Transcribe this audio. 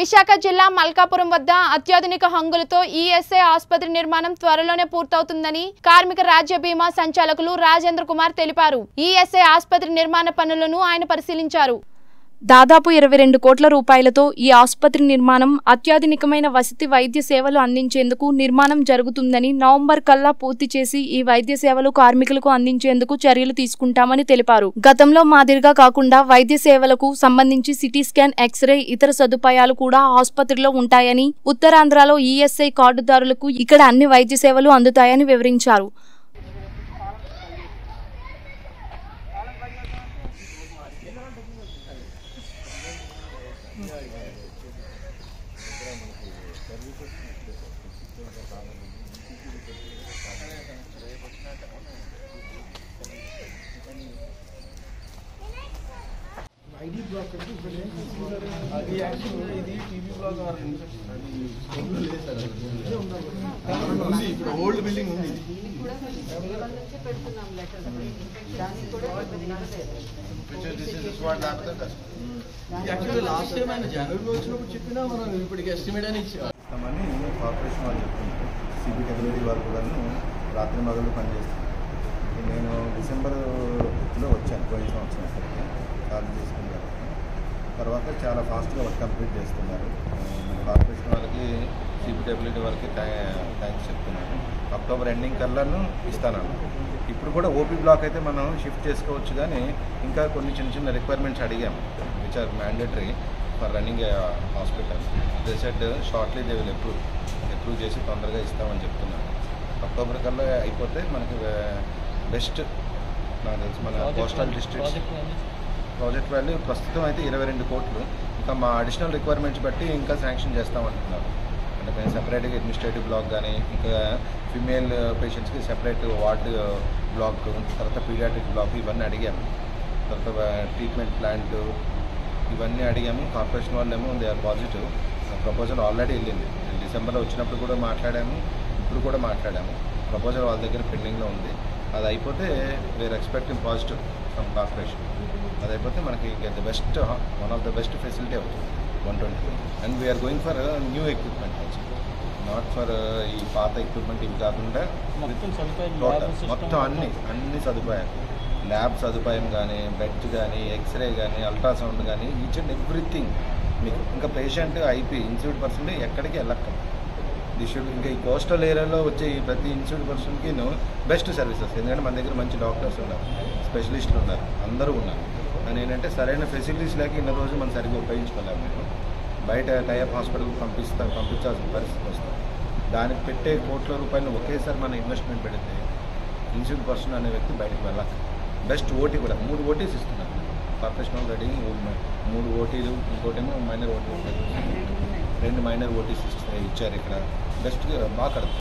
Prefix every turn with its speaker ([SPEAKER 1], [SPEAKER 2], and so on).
[SPEAKER 1] విశాఖ జిల్లా మల్కాపురం వద్ద అత్యాధునిక హంగులతో ఈఎస్ఐ ఆసుపత్రి నిర్మాణం త్వరలోనే పూర్తవుతుందని కార్మిక రాజ్య బీమా సంచాలకులు రాజేంద్ర కుమార్ తెలిపారు ఈఎస్ఐ ఆసుపత్రి నిర్మాణ పనులను ఆయన పరిశీలించారు దాదాపు ఇరవై రెండు కోట్ల రూపాయలతో ఈ ఆసుపత్రి నిర్మాణం అత్యాధునికమైన వసతి వైద్య సేవలు అందించేందుకు నిర్మాణం జరుగుతుందని నవంబర్ కల్లా పూర్తి చేసి ఈ వైద్య సేవలు కార్మికులకు అందించేందుకు చర్యలు తీసుకుంటామని తెలిపారు గతంలో మాదిరిగా కాకుండా వైద్య సేవలకు సంబంధించి సిటీ స్కాన్ ఎక్స్రే ఇతర సదుపాయాలు కూడా ఆసుపత్రిలో ఉంటాయని ఉత్తరాంధ్రలో ఈఎస్ఐ కార్డుదారులకు ఇక్కడ అన్ని వైద్య సేవలు అందుతాయని వివరించారు
[SPEAKER 2] ఐడి బ్లాక్ అంటే ఇప్పుడు ఏం చేస్తున్నారు? అది యాక్చువల్ ఇది టీవీ బ్లాక్ ఆర్ ఉంది ఇప్పుడు ఓల్డ్ బిల్డింగ్ ఉంది ఇది. ఇది యాక్చువల్లీ లాస్ట్ టైం ఆయన జనవరిలో వచ్చినప్పుడు చెప్పినా మనం ఇప్పటికి ఎస్టిమేట్ అని ఇచ్చాం
[SPEAKER 3] ఇస్తామని కార్పొరేషన్ వాళ్ళు చెప్తున్నారు సిబి డబ్ల్యూడి వాళ్ళు కూడా రాత్రి మొదలు పనిచేస్తున్నారు నేను డిసెంబర్లో వచ్చాను పోయిన సంవత్సరం ఇక్కడికి చార్జ్ చేసుకున్నారు తర్వాత చాలా ఫాస్ట్గా వర్క్ కంప్లీట్ చేస్తున్నారు మన కార్పొరేషన్ వాళ్ళకి సిబిడబ్ల్యూడి వాళ్ళకి థ్యాంక్స్ చెప్తున్నాను అక్టోబర్ ఎండింగ్ కల్లాను ఇస్తానన్నా ఇప్పుడు కూడా ఓపీ బ్లాక్ అయితే మనం షిఫ్ట్ చేసుకోవచ్చు కానీ ఇంకా కొన్ని చిన్న చిన్న రిక్వైర్మెంట్స్ అడిగాము which are mandatory for running hospital they said shortly they will approve approve చేసి తొందరగా ఇస్తామని చెప్తున్నారు అక్టోబర్ కల్లా అయిపోతే మనకి బెస్ట్ నాకు తెలిసి మన కోస్టల్ డిస్ట్రిక్ట్స్ ప్రాజెక్ట్ వాల్యూ ప్రస్తుతం అయితే ఇరవై రెండు కోట్లు ఇంకా మా అడిషనల్ రిక్వైర్మెంట్స్ బట్టి ఇంకా శాంక్షన్ చేస్తామంటున్నారు అంటే మేము సెపరేట్గా అడ్మినిస్ట్రేటివ్ బ్లాక్ కానీ ఇంకా ఫిమేల్ పేషెంట్స్కి సెపరేట్ వార్డ్ బ్లాక్ తర్వాత పీడియాట్రిక్ బ్లాక్ ఇవన్నీ అడిగాము తర్వాత ట్రీట్మెంట్ ప్లాంట్ ఇవన్నీ అడిగాము కార్పొరేషన్ వాళ్ళేమో they are positive proposal already వెళ్ళింది డిసెంబర్లో వచ్చినప్పుడు కూడా మాట్లాడాము ఇప్పుడు కూడా మాట్లాడాము ప్రపోజల్ వాళ్ళ దగ్గర పెండింగ్లో ఉంది అది అయిపోతే we're expecting positive from corporation అది అయిపోతే మనకి the best one of the best facility అవుతుంది one twenty and we're going for new equipment also not for ఈ పాత ఎక్విప్మెంట్ ఇవి కాకుండా టోటల్ మొత్తం అన్ని అన్ని సదుపాయాలు ల్యాబ్ సదుపాయం కానీ బెడ్ కానీ ఎక్స్రే కానీ అల్ట్రాసౌండ్ కానీ ఈచ్ అండ్ ఎవ్రీథింగ్ మీకు ఇంకా పేషెంట్ ఐపీ ఇన్స్టిట్యూట్ పర్సన్ ఎక్కడికి వెళ్ళక్కర్లేదు దిస్ షుడ్ ఇంకా ఈ కోస్టల్ ఏరియాలో వచ్చే ఈ ప్రతి ఇన్స్టిట్యూట్ పర్సన్కి బెస్ట్ సర్వీసెస్ ఎందుకంటే మన దగ్గర మంచి డాక్టర్స్ ఉన్నారు స్పెషలిస్టులు ఉన్నారు అందరూ ఉన్నారు అని ఏంటంటే సరైన ఫెసిలిటీస్ లేక ఇన్న రోజు మనం సరిగ్గా ఉపయోగించుకోలేము మేము బయట టైప్ హాస్పిటల్కి పంపిస్తా పంపించాల్సిన పరిస్థితి వస్తుంది దానికి పెట్టే కోట్ల రూపాయలు ఒకేసారి మన ఇన్వెస్ట్మెంట్ పెడితే ఇన్స్టిట్యూట్ పర్సన్ అనే వ్యక్తి బయటకు వెళ్ళాలి బెస్ట్ ఓటీ కూడా మూడు ఓటీస్ ఇస్తున్నారు కార్పొరేషన్ వాళ్ళు రెడీ మూడు ఓటీలు ఇంకోటేమో మైనర్ ఓటీ రెండు మైనర్ ఓటీస్ ఇచ్చారు ఇక్కడ బెస్ట్ బాగా కడతారు